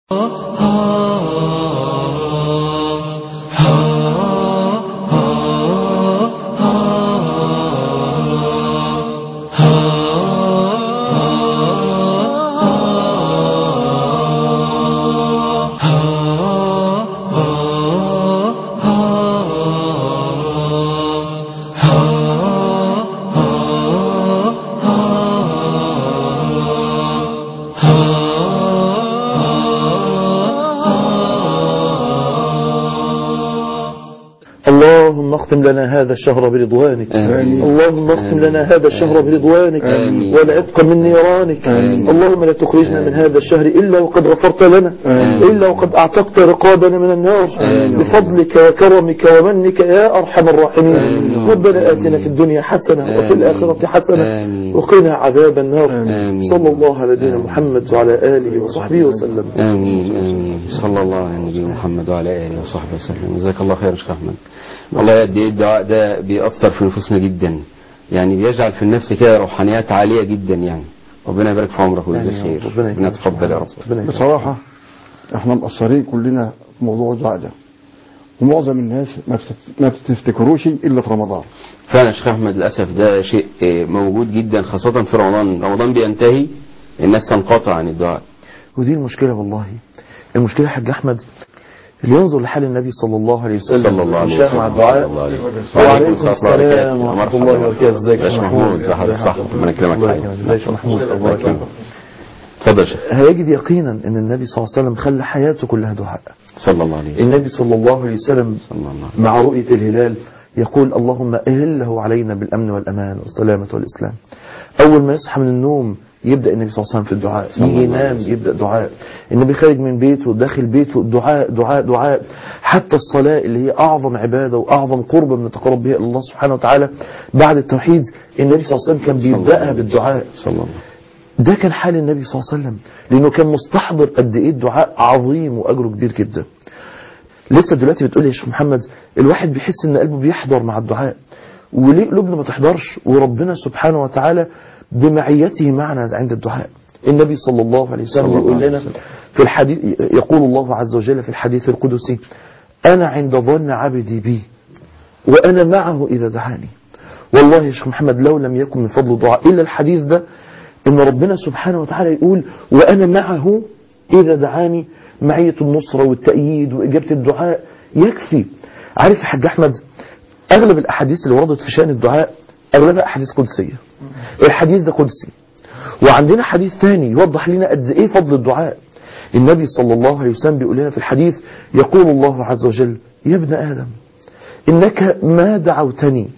اللهم اختم لنا هذا الشهر برضوانك آمين. اللهم اختم لنا هذا الشهر برضوانك آمين. والعتق من نيرانك آمين. اللهم لا تخرجنا من هذا الشهر إلا وقد غفرت لنا إلا وقد أعتقت رقابنا من النار بفضلك وكرمك ومنك يا أرحم الراحمين ربنا آتنا في الدنيا حسنة وفي آمين. الآخرة حسنة آمين. وقنا عذاب النار آمين. صلى الله على نبينا محمد وعلى آله وصحبه وسلم آمين آمين صلى الله على النبي محمد وعلى آله وصحبه وسلم جزاك الله خير يا شيخ أحمد والله قد إيه الدعاء ده بيأثر في نفوسنا جدا يعني بيجعل في النفس كده روحانيات عالية جدا يعني ربنا يبارك في عمرك ويجزاك خير ربنا ربنا يتقبل يا رب ربنا يكرمك. بصراحة احنا مقصرين كلنا في موضوع الدعاء ده ومعظم الناس ما بتت- ما بتفتكروش الا في رمضان فعلا يا شيخ أحمد للأسف ده شيء آه، موجود جدا خاصة في رمضان رمضان بينتهي الناس تنقطع عن الدعاء ودي المشكلة والله المشكلة يا حاج أحمد اللي ينظر لحال النبي صلى الله عليه وسلم صلى الله عليه وشاء مع وسلم الدعاء صلى الله عليه وسلم. وعليكم وعليكم السلام ورحمة الله وبركاته ازيك يا ازيك محمود ازي حضرتك صح ربنا يكرمك الله حاج يكرمك ازيك يا محمود الله يكرمك اتفضل يا شيخ هيجد يقينا ان النبي صلى الله عليه وسلم خلى حياته كلها دعاء صلى الله عليه وسلم النبي صلى الله عليه وسلم صلى الله عليه وسلم مع رؤية الهلال يقول اللهم اهله علينا بالامن والامان والسلامة والاسلام اول ما يصحى من النوم يبدا النبي صلى الله عليه وسلم في الدعاء صلى يجي الله عليه ينام وسلم. يبدا دعاء النبي خارج من بيته داخل بيته دعاء دعاء دعاء حتى الصلاه اللي هي اعظم عباده واعظم قرب بنتقرب بها الى الله سبحانه وتعالى بعد التوحيد النبي صلى الله عليه وسلم كان صلى الله بيبداها عليه بالدعاء وسلم. صلى الله عليه وسلم. ده كان حال النبي صلى الله عليه وسلم لانه كان مستحضر قد ايه الدعاء عظيم واجره كبير جدا لسه دلوقتي بتقول لي يا شيخ محمد الواحد بيحس ان قلبه بيحضر مع الدعاء وليه قلوبنا ما تحضرش وربنا سبحانه وتعالى بمعيته معنا عند الدعاء النبي صلى الله عليه صلى وسلم الله يقول عليه لنا وسلم. في الحديث يقول الله عز وجل في الحديث القدسي انا عند ظن عبدي بي وانا معه اذا دعاني والله يا شيخ محمد لو لم يكن من فضل الدعاء الا الحديث ده ان ربنا سبحانه وتعالى يقول وانا معه اذا دعاني معية النصرة والتأييد وإجابة الدعاء يكفي عارف يا حاج أحمد أغلب الأحاديث اللي وردت في شأن الدعاء أغلبها أحاديث قدسية الحديث ده قدسي وعندنا حديث ثاني يوضح لنا قد إيه فضل الدعاء النبي صلى الله عليه وسلم بيقول لنا في الحديث يقول الله عز وجل يا ابن آدم إنك ما دعوتني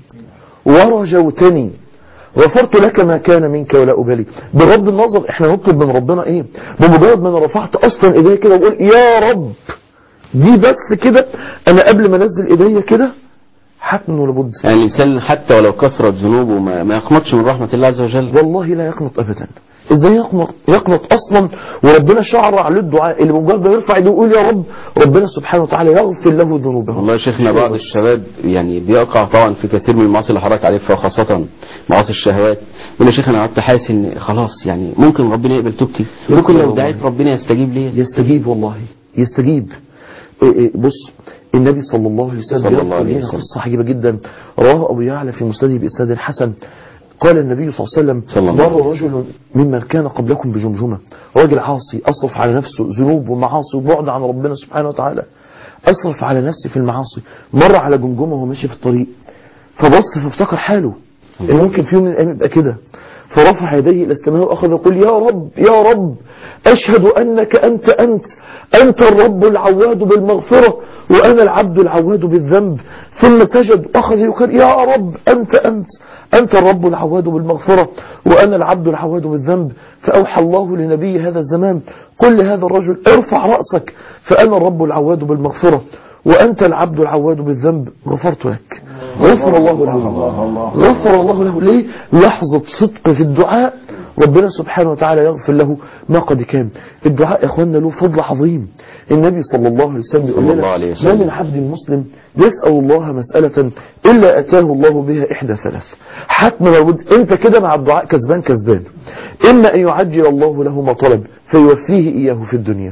ورجوتني غفرت لك ما كان منك ولا أبالي بغض النظر احنا نطلب من ربنا ايه بمجرد ما انا رفعت اصلا ايديا كده وقول يا رب دي بس كده انا قبل ما انزل ايديا كده حتم ولا بد يعني الإنسان حتى ولو كثرت ذنوبه ما, ما يقنطش من رحمة الله عز وجل والله لا يقنط ابدا ازاي يقنط يقنط اصلا وربنا شرع له الدعاء اللي بمجرد ما يرفع ايده ويقول يا رب ربنا سبحانه وتعالى يغفر له ذنوبه والله يا شيخنا بعض الشباب يعني بيقع طبعا في كثير من المعاصي اللي حضرتك عارفها خاصة معاصي الشهوات يقول يا شيخ انا قعدت حاسس ان خلاص يعني ممكن ربنا يقبل توبتي ممكن لو دعيت ربنا يستجيب لي يستجيب والله يستجيب إيه إيه بص النبي صلى الله عليه وسلم صلى الله بيذكر عليه لنا وسلم. قصة عجيبة جدا رواه أبو يعلى في مسنده بإسناد حسن قال النبي صلى الله عليه وسلم صلى الله عليه مر رجل ممن كان قبلكم بجمجمة راجل عاصي أصرف على نفسه ذنوب ومعاصي وبعد عن ربنا سبحانه وتعالى أصرف على نفسه في المعاصي مر على جمجمة وهو ماشي في الطريق فبص فافتكر حاله إن ممكن في يوم من الأيام يبقى كده فرفع يديه إلى السماء وأخذ يقول يا رب يا رب أشهد أنك أنت أنت أنت الرب العواد بالمغفرة وأنا العبد العواد بالذنب ثم سجد وأخذ يقول يا رب أنت أنت أنت الرب العواد بالمغفرة وأنا العبد العواد بالذنب فأوحى الله لنبي هذا الزمان قل لهذا الرجل ارفع رأسك فأنا الرب العواد بالمغفرة وأنت العبد العواد بالذنب غفرت لك غفر الله له غفر الله له ليه لحظة صدق في الدعاء ربنا سبحانه وتعالى يغفر له ما قد كان الدعاء يا اخواننا له فضل عظيم النبي صلى الله عليه وسلم يقول صلى لنا الله عليه ما وسلم. من عبد مسلم يسأل الله مسألة إلا أتاه الله بها إحدى ثلاث حتما لابد أنت كده مع الدعاء كسبان كسبان إما أن يعجل الله له ما طلب فيوفيه إياه في الدنيا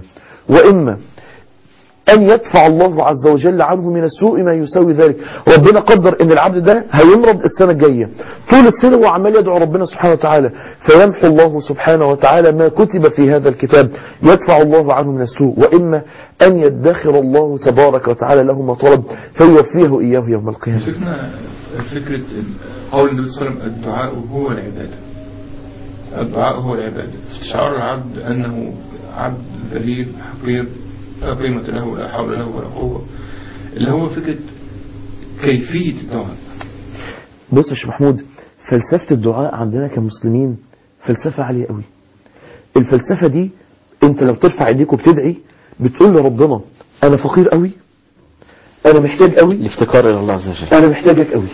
وإما أن يدفع الله عز وجل عنه من السوء ما يساوي ذلك ربنا قدر أن العبد ده هيمرض السنة الجاية طول السنة هو عمال يدعو ربنا سبحانه وتعالى فيمحو الله سبحانه وتعالى ما كتب في هذا الكتاب يدفع الله عنه من السوء وإما أن يدخر الله تبارك وتعالى له ما طلب فيوفيه إياه يوم القيامة شفنا فكرة قول النبي صلى الله عليه وسلم الدعاء هو العبادة الدعاء هو العبادة استشعار العبد أنه عبد ذليل حقير لا قيمة له لا حول له ولا قوة اللي هو فكرة كيفية الدعاء بص يا شيخ محمود فلسفة الدعاء عندنا كمسلمين فلسفة عالية قوي الفلسفة دي انت لو ترفع ايديك وبتدعي بتقول لربنا انا فقير قوي انا محتاج قوي الافتقار إلى الله عز وجل انا محتاجك قوي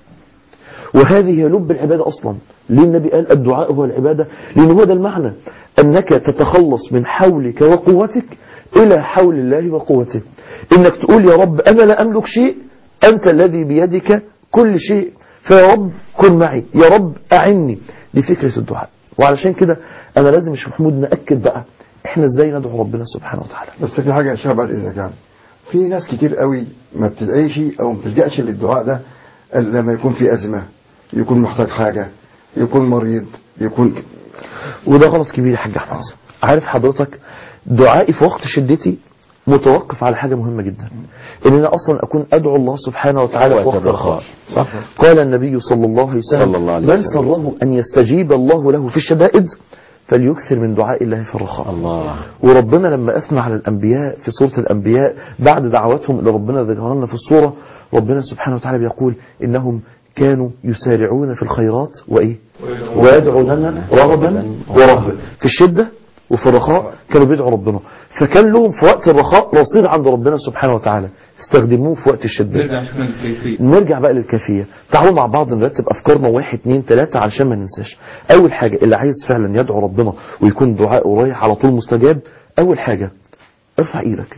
وهذه هي لب العبادة اصلا ليه النبي قال الدعاء هو العبادة لان هو ده المعنى انك تتخلص من حولك وقوتك الى حول الله وقوته انك تقول يا رب انا لا املك شيء انت الذي بيدك كل شيء فيا رب كن معي يا رب اعني دي فكرة الدعاء وعلشان كده انا لازم مش محمود نأكد بقى احنا ازاي ندعو ربنا سبحانه وتعالى بس في حاجة يا شباب بعد إذا كان في ناس كتير قوي ما بتدعيش أو ما بتلجأش للدعاء ده إلا لما يكون في أزمة يكون محتاج حاجة يكون مريض يكون وده غلط كبير يا حاج احمد عارف حضرتك دعائي في وقت شدتي متوقف على حاجة مهمة جدا ان انا اصلا اكون ادعو الله سبحانه وتعالى في وقت الرخاء صح قال النبي صلى الله عليه وسلم صلى الله عليه من وسلم. سره ان يستجيب الله له في الشدائد فليكثر من دعاء الله في الرخاء الله وربنا لما أثنى على الأنبياء في سورة الأنبياء بعد دعواتهم اللي ربنا ذكرها لنا في السورة ربنا سبحانه وتعالى بيقول إنهم كانوا يسارعون في الخيرات وإيه ويدعوننا رغبا ورهبا في الشدة وفي الرخاء كانوا بيدعوا ربنا فكان لهم في وقت الرخاء رصيد عند ربنا سبحانه وتعالى استخدموه في وقت الشدة نرجع شفنا الكيفية نرجع بقى للكيفية تعالوا مع بعض نرتب أفكارنا واحد اتنين تلاتة علشان ما ننساش أول حاجة اللي عايز فعلا يدعو ربنا ويكون دعاء رايح على طول مستجاب أول حاجة ارفع إيدك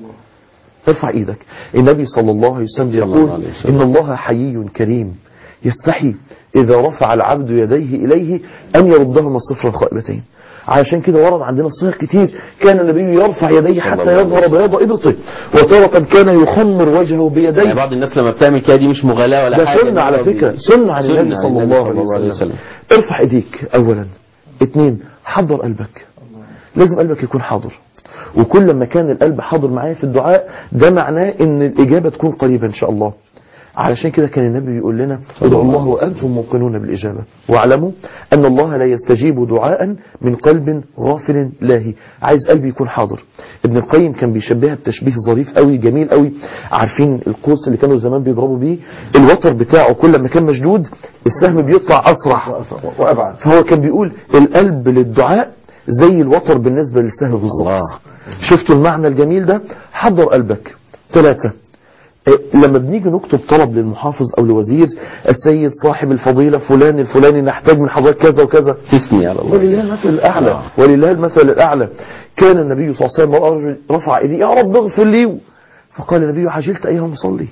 ارفع إيدك النبي صلى الله عليه وسلم صلى يقول الله عليه وسلم. إن الله حيي كريم يستحي إذا رفع العبد يديه إليه أن يردهما صفرا خائبتين علشان كده ورد عندنا صيغ كتير كان النبي يرفع يديه حتى الله عليه يظهر بياض إبطه وتارة كان يخمر وجهه بيديه يعني بعض الناس لما بتعمل كده دي مش مغالاة ولا ده حاجة سنة على فكرة سنة عن النبي صلى الله عليه وسلم ارفع ايديك اولا اتنين حضر قلبك لازم قلبك يكون حاضر وكل ما كان القلب حاضر معايا في الدعاء ده معناه ان الاجابة تكون قريبة ان شاء الله علشان كده كان النبي بيقول لنا ادعوا الله وانتم موقنون بالاجابه واعلموا ان الله لا يستجيب دعاء من قلب غافل لاهي عايز قلبي يكون حاضر ابن القيم كان بيشبهها بتشبيه ظريف قوي جميل قوي عارفين القوس اللي كانوا زمان بيضربوا بيه الوتر بتاعه كل ما كان مشدود السهم بيطلع اسرع وأبعد فهو كان بيقول القلب للدعاء زي الوتر بالنسبة للسهم بالظبط الله. شفتوا المعنى الجميل ده حضر قلبك ثلاثة إيه، لما بنيجي نكتب طلب للمحافظ او لوزير السيد صاحب الفضيلة فلان الفلاني نحتاج من حضرتك كذا وكذا تثني على الله ولله المثل الأعلى ولله المثل الأعلى كان النبي صلى الله عليه وسلم رأى رجل رفع ايديه يا رب اغفر لي فقال النبي عجلت أيها المصلي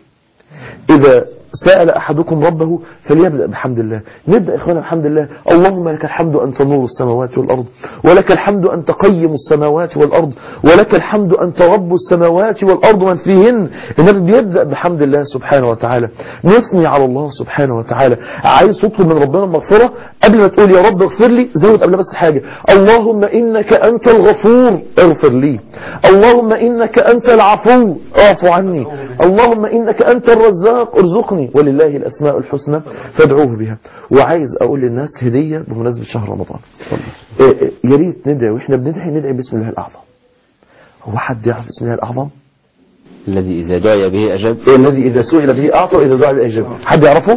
إذا سأل أحدكم ربه فليبدأ بحمد الله نبدأ إخوانا بحمد الله اللهم لك الحمد أنت نور السماوات والأرض ولك الحمد أنت قيم السماوات والأرض ولك الحمد أنت رب السماوات والأرض من فيهن النبي بيبدأ بحمد الله سبحانه وتعالى نثني على الله سبحانه وتعالى عايز تطلب من ربنا المغفرة قبل ما تقول يا رب اغفر لي زود قبل بس حاجة اللهم إنك أنت الغفور اغفر لي اللهم إنك أنت العفو اعفو عني اللهم إنك أنت الرزاق ارزقني ولله الأسماء الحسنى فادعوه بها وعايز أقول للناس هدية بمناسبة شهر رمضان إيه إيه، يا ريت ندعي وإحنا بندعي ندعي باسم الله الأعظم هو حد يعرف اسم الله الأعظم الذي إذا دعي به أجاب إيه الذي إذا سئل به أعطى وإذا دعا به أجاب حد يعرفه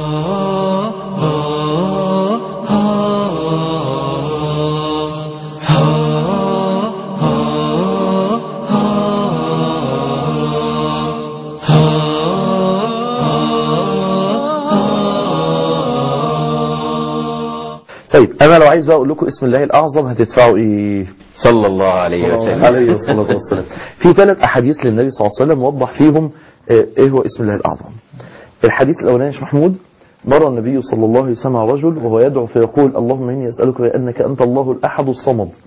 طيب أنا لو عايز بقى أقول لكم اسم الله الأعظم هتدفعوا إيه صلى الله عليه وسلم عليه الصلاة والسلام في ثلاث أحاديث للنبي صلى الله عليه وسلم وضح فيهم آه، إيه هو اسم الله الأعظم الحديث الأولاني يا شيخ محمود مر النبي صلى الله عليه وسلم على رجل وهو يدعو فيقول اللهم إني أسألك بأنك أنت الله الأحد الصمد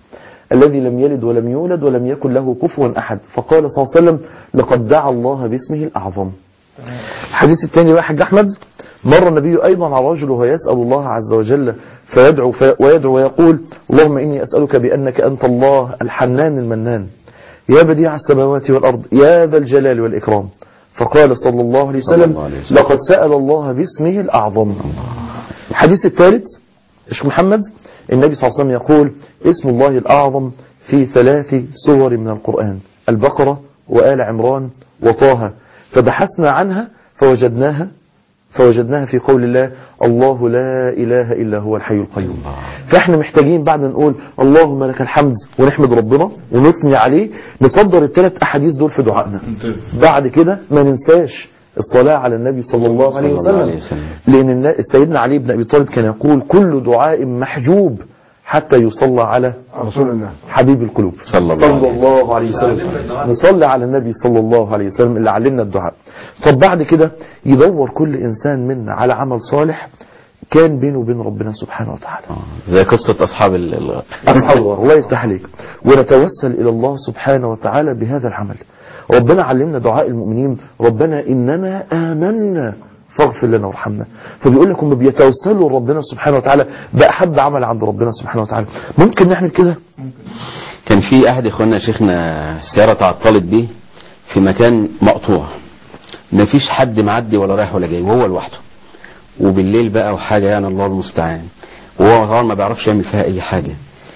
الذي لم يلد ولم يولد ولم يكن له كفوا أحد فقال صلى الله عليه وسلم لقد دعا الله باسمه الأعظم الحديث الثاني بقى حاج أحمد مر النبي أيضا على رجل وهو يسأل الله عز وجل فيدعو في ويدعو ويقول اللهم إني أسألك بأنك أنت الله الحنان المنان يا بديع السماوات والأرض يا ذا الجلال والإكرام فقال صلى الله عليه صلى وسلم الله عليه وسلم. لقد سأل الله باسمه الأعظم الحديث الثالث إيش محمد النبي صلى الله عليه وسلم يقول اسم الله الأعظم في ثلاث سور من القرآن البقرة وآل عمران وطه فبحثنا عنها فوجدناها فوجدناها في قول الله الله لا إله إلا هو الحي القيوم فاحنا محتاجين بعد نقول اللهم لك الحمد ونحمد ربنا ونثني عليه نصدر الثلاث أحاديث دول في دعائنا ممتاز بعد كده ما ننساش الصلاة على النبي صلى الله عليه صلى الله عليه وسلم وسلم. لأن النا- سيدنا علي بن أبي طالب كان يقول كل دعاء محجوب حتى يصلى على رسول الله حبيب القلوب صلى الله صلى عليه الله عليه وسلم نصلي على النبي صلى الله عليه وسلم اللي علمنا الدعاء طب بعد كده يدور كل إنسان منا على عمل صالح كان بينه وبين ربنا سبحانه وتعالى آه، زي قصة أصحاب ال- ال- أصحاب الله الله يفتح عليك ونتوسل إلى الله سبحانه وتعالى بهذا العمل ربنا علمنا دعاء المؤمنين ربنا إننا آمنا فاغفر لنا وارحمنا فبيقول لكم بيتوسلوا لربنا سبحانه وتعالى بأحب عمل عند ربنا سبحانه وتعالى ممكن نعمل كده كان في أحد إخواننا شيخنا السيارة تعطلت بيه في مكان مقطوع مفيش حد معدي ولا رايح ولا جاي وهو لوحده وبالليل بقى وحاجة يعني الله المستعان وهو طبعا ما بيعرفش يعمل فيها أي حاجة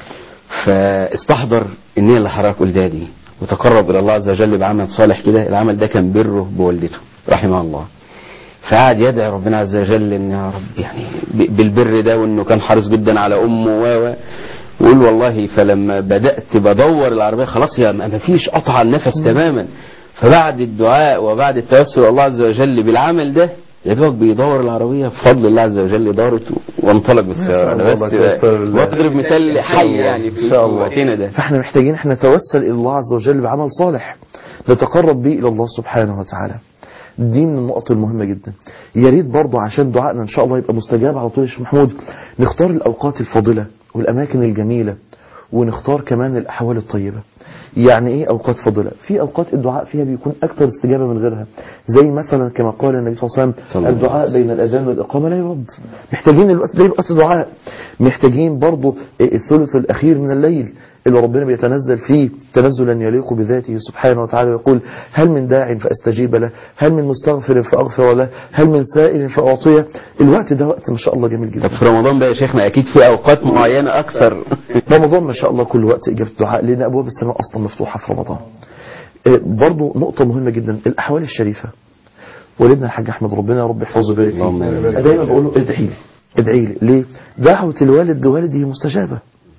فاستحضر النية اللي حضرتك قلتها دي وتقرب إلى الله عز وجل بعمل صالح كده العمل ده كان بره بوالدته رحمها الله فقعد يدعي ربنا عز وجل ان يا رب يعني ب- بالبر ده وانه كان حريص جدا على امه و و ويقول والله فلما بدات بدور العربيه خلاص هي ما ما فيش قطع النفس تماما فبعد الدعاء وبعد التوسل الله عز وجل بالعمل ده يا دوبك بيدور العربيه بفضل الله عز وجل دارت وانطلق بالسياره انا الله بس أكبر. واضرب مثال حي يعني في إن شاء الله وقتنا ده فاحنا محتاجين احنا نتوسل إلى الله عز وجل بعمل صالح نتقرب به إلى الله سبحانه وتعالى دي من النقط المهمة جدا يا ريت برضه عشان دعائنا إن شاء الله يبقى مستجاب على طول يا شيخ محمود نختار الأوقات الفاضلة والأماكن الجميلة ونختار كمان الأحوال الطيبة يعني ايه اوقات فاضله في اوقات الدعاء فيها بيكون اكثر استجابه من غيرها زي مثلا كما قال النبي صلى الله عليه صلى وسلم الله عليه الدعاء وسلم. بين الاذان والاقامه لا يرد محتاجين الوقت ده يبقى وقت دعاء محتاجين برضه الثلث الاخير من الليل اللي ربنا بيتنزل فيه تنزلا يليق بذاته سبحانه وتعالى ويقول هل من داع فاستجيب له هل من مستغفر فاغفر له هل من سائل فاعطيه الوقت ده وقت ما شاء الله جميل طب جدا في رمضان بقى يا شيخنا اكيد في اوقات معينه اكثر رمضان ما شاء الله كل وقت إجابة دعاء لأن أبواب السماء أصلا مفتوحة في رمضان آه، برضو نقطة مهمة جدا الأحوال الشريفة والدنا الحاج أحمد ربنا يا رب يحفظه ويبارك فيه اللهم آمين. أنا دايما بقول له ادعي لي ادعي لي ليه؟ دعوة الوالد لوالده مستجابة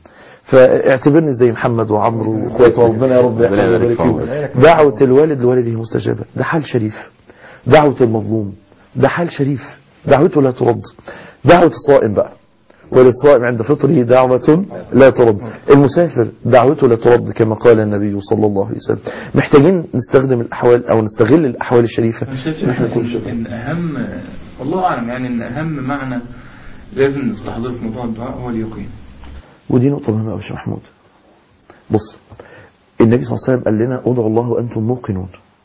فاعتبرني زي محمد وعمرو واخواته ربنا يا رب ربنا يحفظه يبارك ويبارك فيهم. فيه دعوة الوالد لوالده مستجابة ده حال شريف دعوة المظلوم ده حال شريف دعوته لا ترد دعوة الصائم بقى وللصائم عند فطره دعوة لا ترد المسافر دعوته لا ترد كما قال النبي صلى الله عليه وسلم محتاجين نستخدم الأحوال أو نستغل الأحوال الشريفة انا شايف إن احنا نكون إن, شكرا ان اهم والله اعلم يعني ان اهم معنى لازم نستحضره في موضوع الدعاء هو اليقين ودي نقطة مهمة أوي يا شيخ محمود بص النبي صلى الله عليه وسلم قال لنا ادعوا الله وأنتم موقنون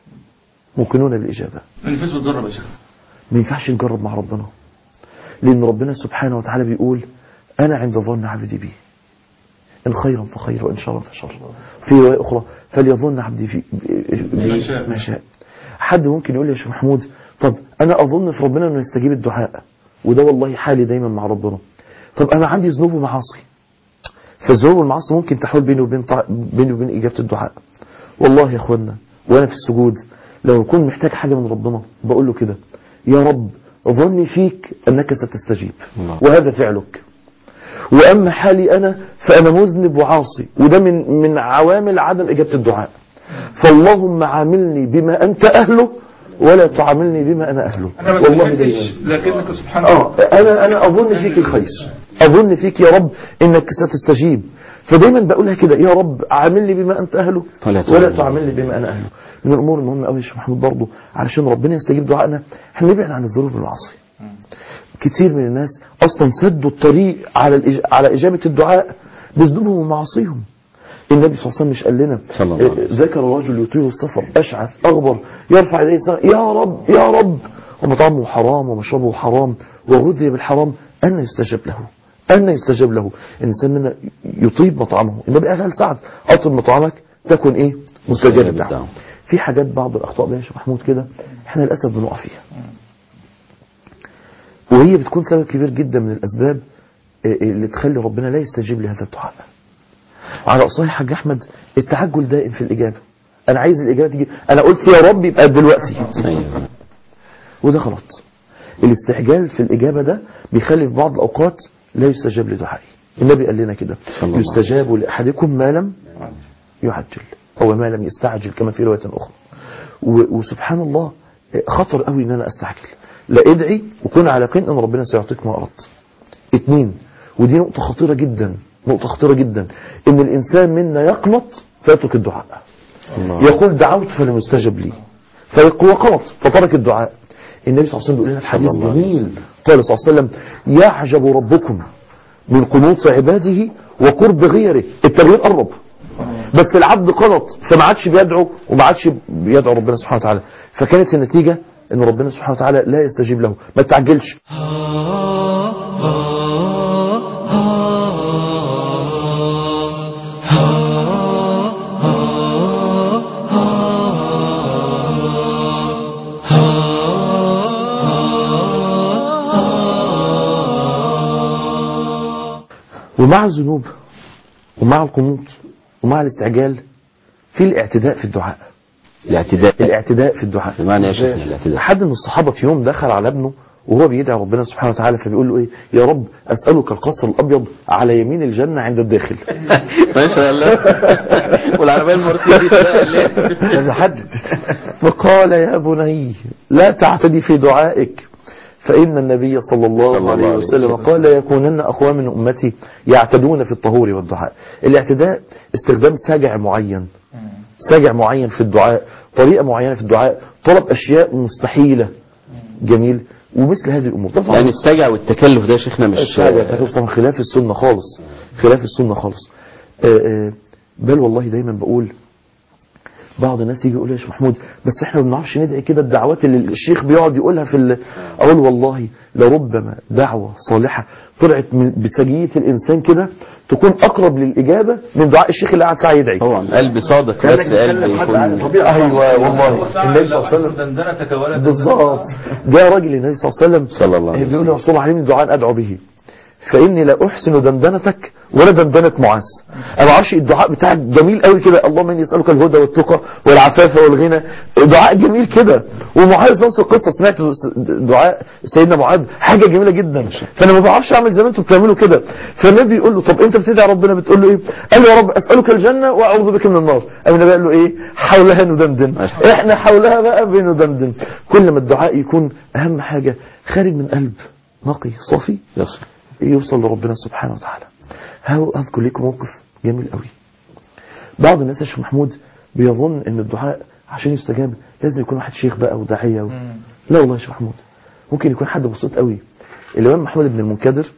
موقنون بالإجابة النفس بتجرب يا شيخ ما ينفعش نجرب مع ربنا لأن ربنا سبحانه وتعالى بيقول أنا عند ظن عبدي بي إن خيرا فخير وإن شرا فشر في رواية أخرى فليظن عبدي في بي ما شاء. ما شاء حد ممكن يقول لي يا شيخ محمود طب أنا أظن في ربنا أنه يستجيب الدعاء وده والله حالي دايما مع ربنا طب أنا عندي ذنوب ومعاصي فالذنوب والمعاصي ممكن تحول بيني وبين طع... بيني وبين إجابة الدعاء والله يا أخوانا وأنا في السجود لو أكون محتاج حاجة من ربنا بقول له كده يا رب ظني فيك أنك ستستجيب الله. وهذا فعلك وأما حالي أنا فأنا مذنب وعاصي وده من من عوامل عدم إجابة الدعاء فاللهم عاملني بما أنت أهله ولا تعاملني بما أنا أهله انا ما والله سمعتش دايما لكنك سبحان الله اه انا انا اظن فيك الخير اظن فيك يا رب انك ستستجيب فدايما بقولها كده يا رب عاملني بما انت اهله ولا ولا تعاملني. تعاملني بما انا اهله من الامور المهمه قوي يا شيخ محمود برضه علشان ربنا يستجيب دعائنا احنا نبعد عن الذنوب والمعاصي كتير من الناس اصلا سدوا الطريق على الإج... على اجابه الدعاء بذنوبهم ومعاصيهم النبي صلى الله عليه وسلم مش قال لنا صلى الله عليه آه، ذكر رجل يطيل السفر اشعث اغبر يرفع يديه السماء يا رب يا رب ومطعمه حرام ومشربه حرام وغذي بالحرام أن يستجاب له أن يستجاب له الإنسان منا يطيب مطعمه النبي قال هل سعد أطب مطعمك تكن إيه مستجاب مستجاب الدعوة الدعوة. في حاجات بعض الأخطاء بقى يا شيخ محمود كده احنا للأسف بنقع فيها وهي بتكون سبب كبير جدا من الأسباب آه، اللي تخلي ربنا لا يستجيب لهذا الدعاء على رأسها يا حاج أحمد التعجل دائم في الإجابة أنا عايز الإجابة تيجي أنا قلت يا رب يبقى دلوقتي ايوه وده غلط الاستعجال في الإجابة ده بيخلي في بعض الأوقات لا يستجاب لدعائي النبي قال لنا كده صلى الله عليه يستجاب لأحدكم ما لم يعجل أو ما لم يستعجل كما في رواية أخرى و- وسبحان الله خطر قوي ان انا استعجل لا ادعي وكن على يقين ان ربنا سيعطيك ما اردت اتنين ودي نقطة خطيرة جدا نقطة خطيرة جدا ان الانسان منا يقنط فيترك الدعاء الله يقول دعوت فلم يستجب لي فهو قنط فترك الدعاء النبي صلى الله عليه وسلم بيقول لنا في حديث صلى الله عليه جميل قال صلى الله عليه وسلم يعجب ربكم من قنوط عباده وقرب غيره التغيير قرب بس العبد قنط فما عادش بيدعو وما عادش بيدعو ربنا سبحانه وتعالى فكانت النتيجة ان ربنا سبحانه وتعالى لا يستجيب له ما تعجلش ومع الذنوب ومع القنوط ومع الاستعجال في الاعتداء في الدعاء الاعتداء الاعتداء في الدعاء بمعنى يا شيخنا الاعتداء حد من الصحابة في يوم دخل على ابنه وهو بيدعي ربنا سبحانه وتعالى فبيقول له ايه يا رب اسألك القصر الابيض على يمين الجنة عند الداخل ما شاء الله والعربية المرسيدس بقى اللي- لازم احدد فقال يا بني لا تعتدي في دعائك فإن النبي صلى الله, صلى الله عليه عليه وسلم وسلم. قال يكونن أقوام من أمتي يعتدون في الطهور والدعاء الاعتداء استخدام سجع معين سجع معين في الدعاء طريقة معينة في الدعاء طلب أشياء مستحيلة جميل ومثل هذه الأمور ده طبعا يعني السجع والتكلف ده يا شيخنا مش السجع تكلف طبعا خلاف السنة خالص خلاف السنة خالص آه، آه، بل والله دايما بقول بعض الناس يجي يقول لي يا شيخ محمود بس احنا ما بنعرفش ندعي كده الدعوات اللي الشيخ بيقعد يقولها في ال- اقول والله لربما دعوة صالحة طلعت من بسجية الانسان كده تكون اقرب للاجابة من دعاء الشيخ اللي قاعد ساعة يدعي طبعا قلب صادق كانك بس قلب بتكلم حد عن يكون طبيعه ايوه والله النبي صلى الله عليه وسلم دندنتك ولا بالظبط جاء راجل النبي صلى الله عليه وسلم صلى الله عليه وسلم. بيقول يا رسول الله علمني دعاء ادعو به فاني لا احسن دندنتك ولا دندنه معاذ انا ما اعرفش الدعاء بتاعك جميل قوي كده اللهم اني اسالك الهدى والتقى والعفاف والغنى دعاء جميل كده ومعاذ نفس القصه سمعت دعاء سيدنا معاذ حاجه جميله جدا فانا ما بعرفش اعمل زي ما انتم بتعملوا كده فالنبي يقول له طب انت بتدعي ربنا بتقول له ايه قال له يا رب اسالك الجنه واعوذ بك من النار قام النبي قال له ايه حولها ندندن احنا حولها بقى بندندن كل ما الدعاء يكون اهم حاجه خارج من قلب نقي صافي يصل يوصل لربنا سبحانه وتعالى هاو اذكر لكم موقف جميل قوي بعض الناس يا شيخ محمود بيظن ان الدعاء عشان يستجاب لازم يكون واحد شيخ بقى وداعيه و... لا والله يا شيخ محمود ممكن يكون حد بسيط قوي الامام محمود بن المنكدر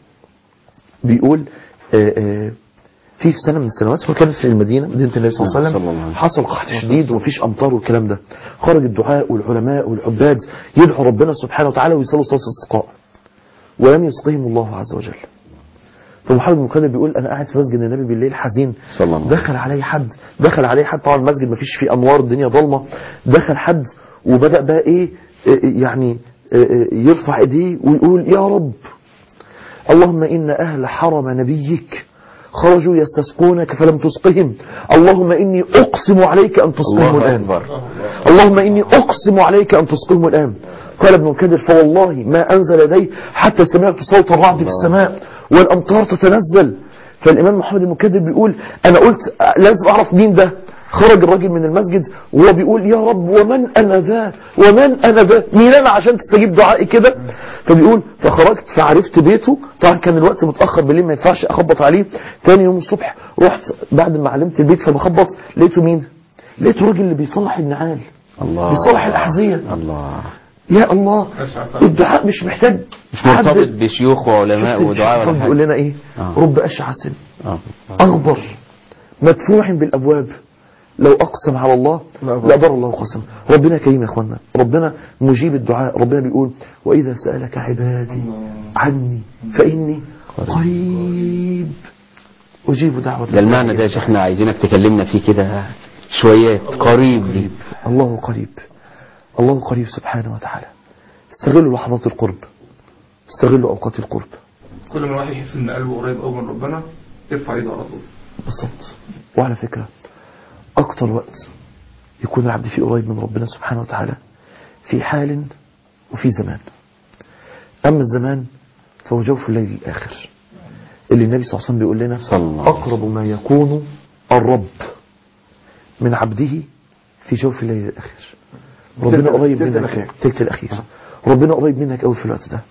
بيقول آآ آآ في في سنه من السنوات هو كان في المدينه مدينه النبي صلى الله عليه صلى الله وسلم عليه وسلم. حصل قحط شديد ومفيش امطار والكلام ده خرج الدعاء والعلماء والعباد يدعوا ربنا سبحانه وتعالى ويصلوا صلاه الاستسقاء ولم يسقهم الله عز وجل فمحمد بن المنكدر بيقول انا قاعد في مسجد النبي بالليل حزين صلى الله عليه وسلم. دخل علي حد دخل علي حد طبعا المسجد ما فيش فيه انوار الدنيا ضلمه دخل حد وبدا بقى ايه إيه يعني إيه يرفع ايديه ويقول يا رب اللهم ان اهل حرم نبيك خرجوا يستسقونك فلم تسقهم اللهم اني اقسم عليك ان تسقهم الله الان أكبر اللهم إني أقسم عليك أن تسقهم الآن قال ابن كدر فوالله ما أنزل يدي حتى سمعت صوت الرعد في السماء والأمطار تتنزل فالإمام محمد بن كدر بيقول أنا قلت لازم أعرف مين ده خرج الراجل من المسجد وهو بيقول يا رب ومن أنا ذا ومن أنا ذا مين أنا عشان تستجيب دعائي كده فبيقول فخرجت فعرفت بيته طبعا كان الوقت متأخر بالليل ما ينفعش أخبط عليه تاني يوم الصبح رحت بعد ما علمت البيت فبخبط لقيته مين لقيته راجل اللي بيصلح النعال الله بيصلح الأحذية الله يا الله أسعد. الدعاء مش محتاج مش مرتبط بشيوخ وعلماء شفت ودعاء الشيطان ولا بيقول حاجة لنا ايه آه. رب أشعث آه. أغبر مدفوع بالأبواب لو أقسم على الله لا بر. لا بر الله قسم ربنا كريم يا أخوانا ربنا مجيب الدعاء ربنا بيقول وإذا سألك عبادي عني فإني قريب أجيب دعوة ده المعنى ده يا شيخنا عايزينك تكلمنا فيه كده شويات قريب دي الله قريب الله قريب سبحانه وتعالى استغلوا لحظات القرب استغلوا أوقات القرب كل ما الواحد يحس ان قلبه قريب قوي من ربنا يرفع ايده على طول بالظبط وعلى فكرة أكتر وقت يكون العبد فيه قريب من ربنا سبحانه وتعالى في حال وفي زمان أما الزمان فهو جوف الليل الآخر اللي النبي صلى الله عليه وسلم بيقول لنا صلى الله عليه أقرب ما يكون الرب من عبده في جوف الليل الآخر ربنا تلت- قريب تلت منك الأخير. تلت الأخير ربنا قريب منك قوي في الوقت ده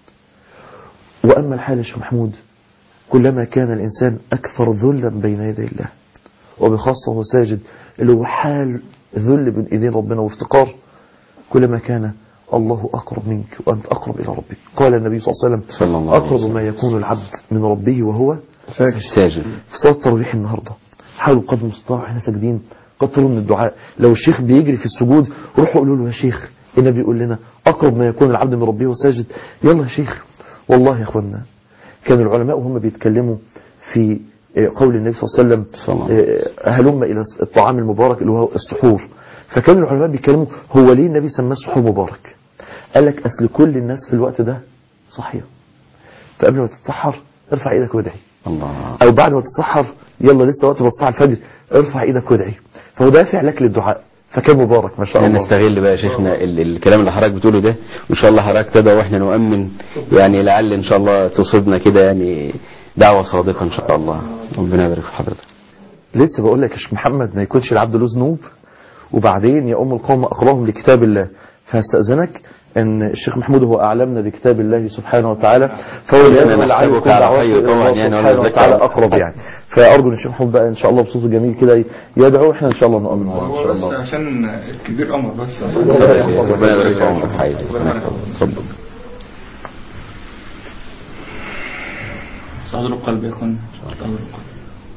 وأما الحال يا شيخ محمود كلما كان الإنسان أكثر ذلا بين يدي الله وبخاصة وهو ساجد اللي هو حال ذل بين إيدين ربنا وافتقار كلما كان الله أقرب منك وأنت أقرب إلى ربك قال النبي صلى الله عليه وسلم صلى الله عليه أقرب وسلم. ما يكون العبد من ربه وهو ساجد ساجد في صلاة التراويح النهاردة حاولوا قدر المستطاع واحنا ساجدين كتروا من الدعاء لو الشيخ بيجري في السجود روحوا قولوا له يا شيخ النبي يقول لنا أقرب ما يكون العبد من ربه وساجد يلا يا شيخ والله يا أخوانا كان العلماء وهم بيتكلموا في آه، قول النبي صلى الله عليه وسلم صلى الله عليه آه، هلم إلى الطعام المبارك اللي هو السحور فكان العلماء بيتكلموا هو ليه النبي سماه السحور مبارك قال لك أصل كل الناس في الوقت ده صحية فقبل ما تتسحر ارفع ايدك وادعي الله او بعد ما تتسحر يلا لسه وقت بص على الفجر ارفع ايدك وادعي فهو دافع لك للدعاء فكان مبارك ما شاء احنا الله نستغل بقى يا شيخنا ال- الكلام اللي حضرتك بتقوله ده وان شاء الله حضرتك تدعو واحنا نؤمن يعني لعل ان شاء الله تصيبنا كده يعني دعوة صادقة ان شاء الله ربنا يبارك في حضرتك لسه بقول لك يا شيخ محمد ما يكونش العبد له ذنوب وبعدين يا ام القوم اقراهم لكتاب الله فاستاذنك ان الشيخ محمود هو اعلمنا بكتاب الله سبحانه وتعالى فهو إحنا لازم نحسبك لعل يكون على دعوته خير إلى طبعاً الله يعني ولا سبحانه نذكر وتعالى على- اقرب يعني فارجو ان الشيخ محمود بقى ان شاء الله بصوته جميل كده يدعو احنا ان شاء الله نؤمن معاه ان هو شاء بس الله عشان الكبير امر بس ربنا يبارك في عمرك حياتي اتفضل صدر القلب يا اخوان صدر القلب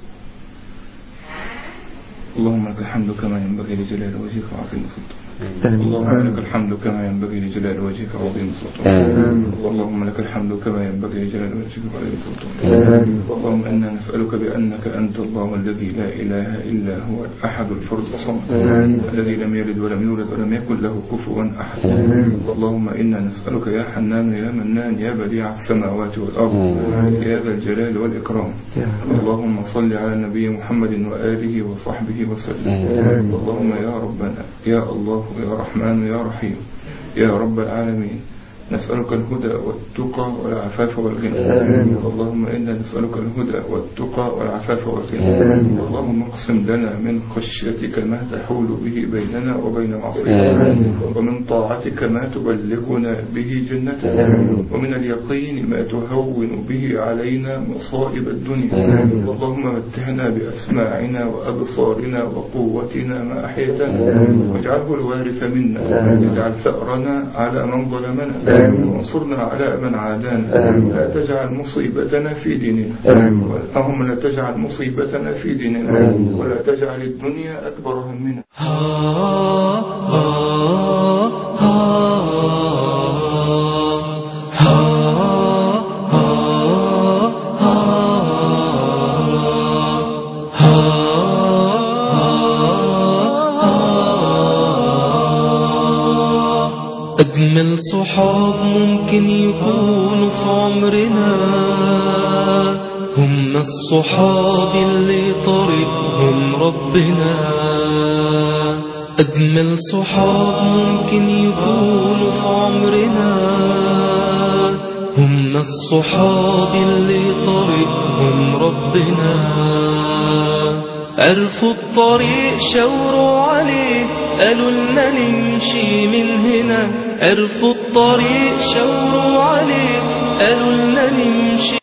اللهم لك الحمد كما ينبغي لجلال وجهك وعظيم سلطانك اللهم لك الحمد كما ينبغي لجلال وجهك وعظيم سلطانك آمين. اللهم لك الحمد كما ينبغي لجلال وجهك وعظيم سلطانك آمين. اللهم إنا نسألك بأنك أنت الله الذي لا إله إلا هو الأحد الفرد الصمد آمين. الذي لم يلد ولم يولد ولم يكن له كفوا أحد اللهم إنا نسألك يا حنان يا منان يا بديع السماوات والأرض يا ذا الجلال والإكرام اللهم صل على النبي محمد وآله وصحبه وسلم اللهم يا ربنا يا الله يا رحمن يا رحيم يا رب العالمين نسألك الهدى والتقى والعفاف والغنى اللهم إنا نسألك الهدى والتقى والعفاف والغنى اللهم اقسم لنا من خشيتك ما تحول به بيننا وبين معصيتك ومن طاعتك ما تبلغنا به جنتك ومن اليقين ما تهون به علينا مصائب الدنيا اللهم متعنا بأسماعنا وأبصارنا وقوتنا ما أحيتنا واجعله الوارث منا واجعل ثأرنا على من ظلمنا وانصرنا على من عادانا لا تجعل مصيبتنا في ديننا اللهم لا تجعل مصيبتنا في ديننا ولا تجعل الدنيا أكبر همنا أجمل صحاب ممكن يكونوا في عمرنا هم الصحاب اللي طريقهم ربنا أجمل صحاب ممكن يكونوا في عمرنا هم الصحاب اللي طريقهم ربنا عرفوا الطريق شاوروا عليه قالوا لنا نمشي من هنا عرفوا الطريق شاوروا عليه قالوا لنا نمشي